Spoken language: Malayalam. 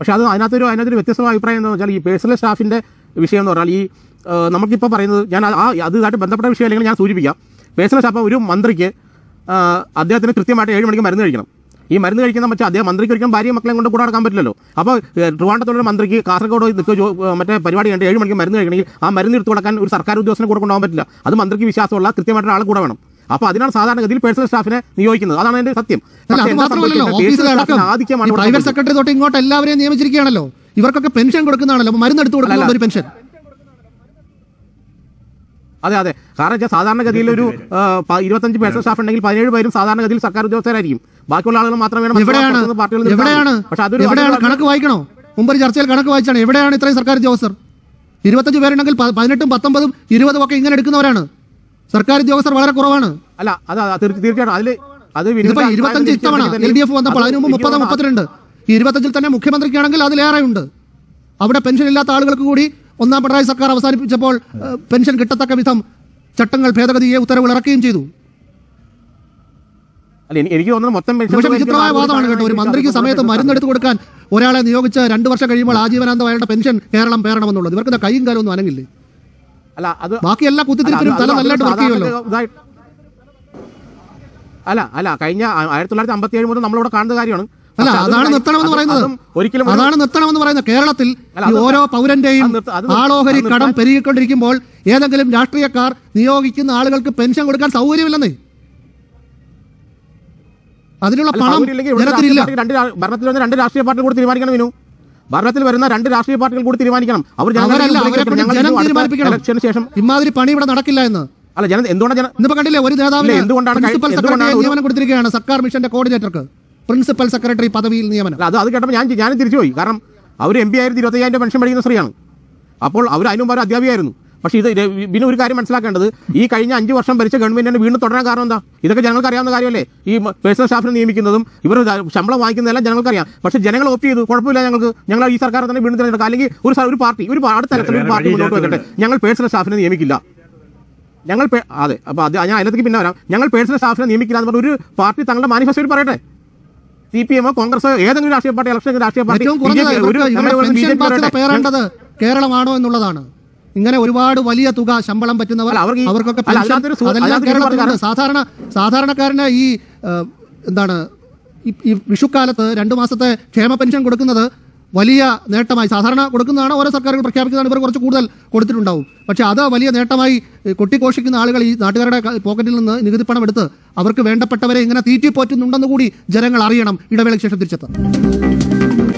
പക്ഷേ അത് അതിനകത്തൊരു അതിനകത്തൊരു വ്യത്യസ്തമായ അഭിപ്രായം എന്താണെന്ന് വെച്ചാൽ ഈ പേഴ്സണൽ സ്റ്റാഫിൻ്റെ വിഷയം എന്ന് പറഞ്ഞാൽ ഈ ആ, നമുക്കിപ്പോൾ പറയുന്നത് ഞാൻ ആ അതുമായിട്ട് ബന്ധപ്പെട്ട വിഷയം അല്ലെങ്കിൽ ഞാൻ സൂചിപ്പിക്കാം പേഴ്സണൽ സ്റ്റാഫ് ഒരു മന്ത്രിക്ക് ആ, അദ്ദേഹത്തിന് കൃത്യമായിട്ട് ഏഴ് മണിക്ക് മരുന്ന് കഴിക്കണം ഈ മരുന്ന് കഴിക്കുന്ന മറ്റേ അദ്ദേഹം മന്ത്രിക്ക് ഒരിക്കലും ഭാര്യയും മക്കളെയും കൊണ്ട് കൂടെ നടക്കാൻ പറ്റില്ലല്ലോ അപ്പോൾ ട്രിവാണ്ടത്തുള്ള മന്ത്രിക്ക് കാസർഗോഡ് നിൽക്കുക ജോ- ഏ, മറ്റേ പരിപാടി കണ്ട് ഏഴ് മണിക്ക് മരുന്ന് കഴിക്കണമെങ്കിൽ ആ മരുന്ന് എടുത്ത് കൊടുക്കാൻ ഒരു സർക്കാർ ഉദ്യോഗസ്ഥനെ കൂടെ കൊണ്ടുപോകാൻ പറ്റില്ല അത് മന്ത്രിക്ക് വിശ്വാസമുള്ള കൃത്യമായിട്ടുള്ള ആൾ കൂടെ വേണം അപ്പോൾ അതിനാണ് സാധാരണഗതിയിൽ പേഴ്സണൽ സ്റ്റാഫിനെ നിയോഗിക്കുന്നത് അതാണ് എൻ്റെ സത്യം അല്ല പക്ഷേ അത് എന്താ മാത്രമല്ലല്ലോ സംഭവിക്കുന്നത്? പേഴ്സണൽ ഓഫീസിലടക്കം സ്റ്റാഫിന് ആധിക്യമാണ് ഈ ഇവിടെ പ്രൈവറ്റ് സംഭവിക്കുന്നത്. സെക്രട്ടറി തൊട്ട് ഇങ്ങോട്ട് എല്ലാവരെയും നിയമിച്ചിരിക്കുകയാണല്ലോ ഇവർക്കൊക്കെ പെൻഷൻ കൊടുക്കുന്നതാണല്ലോ അപ്പൊ മരുന്ന് എടുത്ത് കൊടുക്കുന്ന ഒരു പെൻഷൻ അതെ അതെ കാരണം വെച്ചാൽ സാധാരണഗതിയിൽ ഒരു ആ, പ- ഇരുപത്തഞ്ച് പേഴ്സണൽ സ്റ്റാഫ് ഉണ്ടെങ്കിൽ പതിനേഴ് പേരും സാധാരണഗതിയിൽ സർക്കാർ ഉദ്യോഗസ്ഥരായിരിക്കും ബാക്കിയുള്ള ആളുകൾ മാത്രമേ വേണം എവിടെയാണ് പുറത്തുനിന്ന് പാർട്ടികളിൽ നിന്ന് എവിടെയാണ് എടുക്കാൻ. പക്ഷേ അതൊരു എവിടെയാണ് അതൊരു- കണക്ക് വായിക്കണോ മുമ്പൊരു ചർച്ചയിൽ കണക്ക് വായിച്ചാണ് എവിടെയാണ് ഇത്രയും സർക്കാർ ഉദ്യോഗസ്ഥർ ഇരുപത്തഞ്ച് പേരുണ്ടെങ്കിൽ പ- പതിനെട്ടും പത്തൊമ്പതും ഇരുപതും ഒക്കെ ഇങ്ങനെ എടുക്കുന്നവരാണ് സർക്കാർ ഉദ്യോഗസ്ഥർ വളരെ കുറവാണ് അല്ല അത് അത് തീർച്ച- തീർച്ചയായിട്ടും അതിൽ അത് ഇതിപ്പോ വിനുവിന്റെ ഇരുപത്തഞ്ച് അഭിപ്രായം ഇത്തവണ തന്നെ എൽ ഡി എഫ് വന്നപ്പോൾ അതിന് മുമ്പ് അത് മുപ്പത് എനിക്ക് മുപ്പത്തിരണ്ട് ഈ ഇരുപത്തഞ്ചിൽ തന്നെ മുഖ്യമന്ത്രിക്കാണെങ്കിൽ അതിലേറെയുണ്ട് അവിടെ പെൻഷൻ ഇല്ലാത്ത ആളുകൾക്ക് കൂടി ഒന്നാം പിണറായി സർക്കാർ അവസാനിപ്പിച്ചപ്പോൾ ഏഹ്, പെൻഷൻ കിട്ടത്തക്ക വിധം ചട്ടങ്ങൾ ഭേദഗതിയെ ഉത്തരവുകൾ ഇറക്കുകയും ചെയ്തു അല്ല എനിക്ക് എനിക്ക് തോന്നുന്നു മൊത്തം പെൻഷൻ പക്ഷേ തുക വിചിത്രമായ എനിക്ക് വാദമാണ് കേട്ടോ ഒരു മന്ത്രിക്ക് സമയത്ത് മരുന്നെടുത്ത് കൊടുക്കാൻ ഒരാളെ നിയോഗിച്ച് രണ്ടു വർഷം കഴിയുമ്പോൾ ആജീവനാന്തം അയാളുടെ പെൻഷൻ കേരളം പേരണമെന്നുള്ളത് ഇവർക്ക് ദാ കൈയും കാലം ഒന്നും അനങ്ങില്ലേ അല്ല അത് ബാക്കി എല്ലാ കുത്തിത്തിരിപ്പിനും അല്ല, തല അത് നല്ലതായിട്ട് വർക്ക് ചെയ്യുമല്ലോ സാധാരണ ഇതായി- അല്ല അല്ല കഴിഞ്ഞ ആയിരത്തി തൊള്ളായിരത്തി അമ്പത്തി ഏഴ് മുതൽ നമ്മളിവിടെ കാണുന്ന കാര്യമാണ് അല്ല പക്ഷേ അത് അതാണ് കഴി- നിർത്തണമെന്ന് അത് പറയുന്നത് അതും ഒരിക്കലും ഒരു- അതാണ് നിർത്തണമെന്ന് പറയുന്നത് കേരളത്തിൽ അല്ല, ഈ അത് ഓരോ പൗരന്റെയും അത് നിർത്ത- അത് നിർത്ത- ആളോഹരി അത് കടം നിർത്താൻ- പെരുകിക്കൊണ്ടിരിക്കുമ്പോൾ ഏതെങ്കിലും രാഷ്ട്രീയക്കാർ നിയോഗിക്കുന്ന ആളുകൾക്ക് പെൻഷൻ കൊടുക്കാൻ സൗകര്യമില്ലെന്നേ അതിനുള്ള അല്ല, പണം സൗകര്യമില്ലെങ്കിൽ ഇവിടെ ജനത്തിനില്ല രാഷ്ട്രീയ പാർട്ടി രണ്ട് രാ- ഭരണത്തിൽ വരുന്ന രണ്ട് രാഷ്ട്രീയ പാർട്ടികൾ കൂടി തീരുമാനിക്കണം വിനു ഭരണത്തിൽ വരുന്ന രണ്ട് രാഷ്ട്രീയ പാർട്ടികൾ കൂടി തീരുമാനിക്കണം അവർ ജനങ്ങളെ അവരല്ല അവരെ വിളിക്കണം. കൊണ്ട് ഞങ്ങൾ ജനം ഇനി അടുത്ത തീരുമാനിപ്പിക്കണം ഇലക്ഷന് ശേഷം ഇമാതിരി പണി ഇവിടെ നടക്കില്ല എന്ന് അല്ല ജനം എന്തുകൊണ്ടാണ് ജനം ഇന്നിപ്പോ കണ്ടില്ലേ ഒരു നേതാവിന് ഇല്ല, എന്തുകൊണ്ടാണ് കഴി- പ്രിൻസിപ്പൽ എന്തുകൊണ്ടാണ് സെക്രട്ടറി ഒരു- നിയമനം കൊടുത്തിരിക്കുകയാണ് സർക്കാർ മിഷന്റെ കോർഡിനേറ്റർക്ക് പ്രിൻസിപ്പൽ സെക്രട്ടറി പദവിയിൽ നിയമനം അല്ല അത് അത് കേട്ടപ്പോൾ ഞാൻ ഞാനും തിരിച്ചുപോയി കാരണം അവർ എം പി ആയിരത്തി ഇരുപത്തയ്യായിരം പെൻഷൻ മേടിക്കുന്ന സ്ത്രീയാണ് അപ്പോൾ അവർ അതിനും മുമ്പ് ഒരു അധ്യാപികയായിരുന്നു പക്ഷേ ഇത് ര- പിന്നെ ഒരു കാര്യം മനസ്സിലാക്കേണ്ടത് ഈ കഴിഞ്ഞ അഞ്ച് വർഷം ഭരിച്ച ഗവൺമെന്റിനെ വീണ്ടും തുടരാൻ കാരണം എന്താ ഇതൊക്കെ ജനങ്ങൾക്ക് അറിയാവുന്ന കാര്യമല്ലേ ഈ പേഴ്സണൽ സ്റ്റാഫിനെ നിയമിക്കുന്നതും ഇവർ ശമ്പളം വാങ്ങിക്കുന്നതെല്ലാം ജനങ്ങൾക്കറിയാം പക്ഷേ ജനങ്ങൾ ഓപ്റ്റ് ചെയ്തു കുഴപ്പമില്ല ഞങ്ങൾക്ക് ഞങ്ങൾ ഈ സർക്കാർ തന്നെ വീണ്ടും തിരഞ്ഞെടുക്കാം അല്ലെങ്കിൽ ഒരു സ- ഒരു പാർട്ടി ഒരു പാ- അടുത്ത ഇലക്ഷനിൽ ഒരു പാർട്ടി മുന്നോട്ട് വെക്കട്ടെ ഞങ്ങൾ പേഴ്സണൽ സ്റ്റാഫിനെ നിയമിക്കില്ല ഞങ്ങൾ പേ- അതെ അപ്പോൾ അത് ഞാൻ അതിനകത്തേക്ക് പിന്നെ വരാം ഞങ്ങൾ പേഴ്സണൽ സ്റ്റാഫിനെ നിയമിക്കില്ല എന്ന് പറഞ്ഞ ഒരു പാർട്ടി തങ്ങളുടെ മാനിഫെസ്റ്റോയിൽ പറയട്ടെ സി പി എമ്മോ കോൺഗ്രസ് ഏതെങ്കിലും രാഷ്ട്രീയ പാർട്ടി ഇലക്ഷൻ രാഷ്ട്രീയ പാർട്ടി ഏറ്റവും കുറഞ്ഞത് BJP ഒരു ഇവർക്ക് നമ്മുടെ ഇവരുടെ ഒരു പെൻഷൻ BJP ബാധ്യത പറയട്ടെ. പേറേണ്ടത് കേരളമാണോ എന്നുള്ളതാണ് ഇങ്ങനെ ഒരുപാട് വലിയ തുക ശമ്പളം പറ്റുന്നവർ അല്ല, അവർക്ക് ഈ- അവർക്കൊക്കെ അല്ല, പെൻഷൻ അതിനകത്തൊരു സു- അതെല്ലാം അതിനകത്തൊരു കേരളത്തിലുണ്ട് കാരണം- സാധാരണ സാധാരണക്കാരന് ഈ ഏഹ്, എന്താണ് ഈ- ഈ വിഷുക്കാലത്ത് രണ്ടു മാസത്തെ ക്ഷേമ പെൻഷൻ കൊടുക്കുന്നത് വലിയ നേട്ടമായി സാധാരണ കൊടുക്കുന്നതാണ് ഓരോ സർക്കാരുകൾ പ്രഖ്യാപിക്കുന്നതാണ് ഇവർ കുറച്ച് കൂടുതൽ കൊടുത്തിട്ടുണ്ടാവും പക്ഷേ അത് വലിയ നേട്ടമായി ഏഹ്, കൊട്ടിഘോഷിക്കുന്ന ആളുകൾ ഈ നാട്ടുകാരുടെ ക- പോക്കറ്റിൽ നിന്ന് നികുതി പണം എടുത്ത് അവർക്ക് വേണ്ടപ്പെട്ടവരെ ഇങ്ങനെ തീറ്റിപ്പോറ്റുന്നുണ്ടെന്ന് കൂടി ജനങ്ങൾ അറിയണം ഇടവേളയ്ക്ക് ശേഷം തിരിച്ചെത്താം